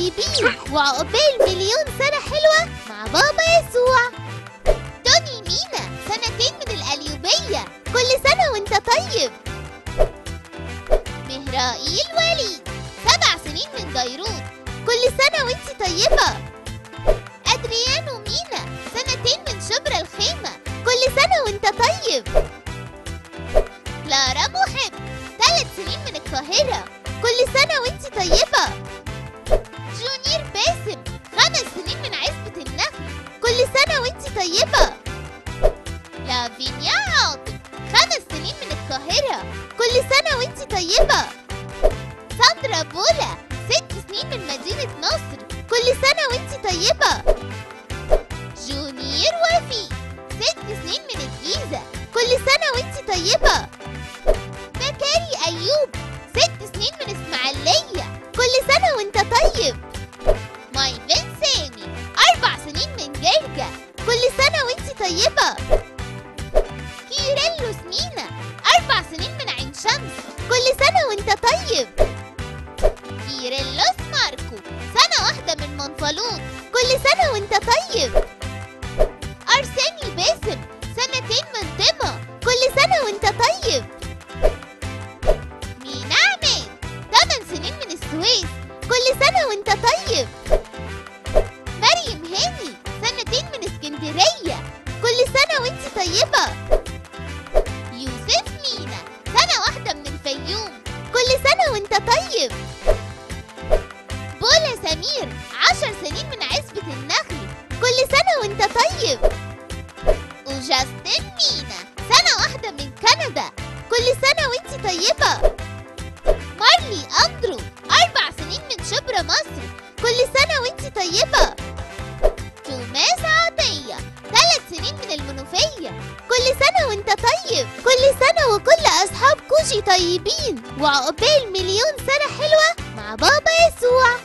طيبين وعقبال مليون سنة حلوة مع بابا يسوع توني مينا سنتين من القليوبية كل سنة وانت طيب مهرائيل وليد سبع سنين من بيروت كل سنة وانت طيبة أدريانو مينا سنتين من شبرا الخيمة كل سنة وانت طيب لارا محب ثلاث سنين من القاهرة كل سنة وانت طيبة جونير باسم خمس سنين من عزبة النخل كل سنة وانت طيبة لافينيا عاطف خمس سنين من القاهرة كل سنة وانت طيبة ساندرا بولا ست سنين من مدينة نصر كل سنة وانت طيبة جونير وفي ست سنين من الجيزة كل سنة وانت طيبة بكاري أيوب ست سنين من إسماعيلية كل سنة وانت طيب مايفن سامي أربع سنين من جرجة كل سنة وانت طيبة كيريلو سمينة أربع سنين من عين شمس كل سنة وانت طيب كيريلوس ماركو سنة واحدة من منفلوط كل سنة وانت طيب أرساني باسم سنتين من طمة كل سنة وانت طيب مينا عماد ثمان سنين من السويس كل سنة وانت طيب مريم هاني سنتين من اسكندرية كل سنة وانت طيبة يوسف مينا سنة واحدة من الفيوم كل سنة وانت طيب بولا سمير عشر سنين من عزبة النخل كل سنة وانت طيب وجاستن مينا سنة واحدة من كندا كل سنة وانت طيبة مارلي أندرو أربع سنين من شبرا مصر كل سنة وانت طيبة توماس عطية ثلاث سنين من المنوفية كل سنة وانت طيب كل سنة وكل أصحاب كوشي طيبين وعقبال مليون سنة حلوة مع بابا يسوع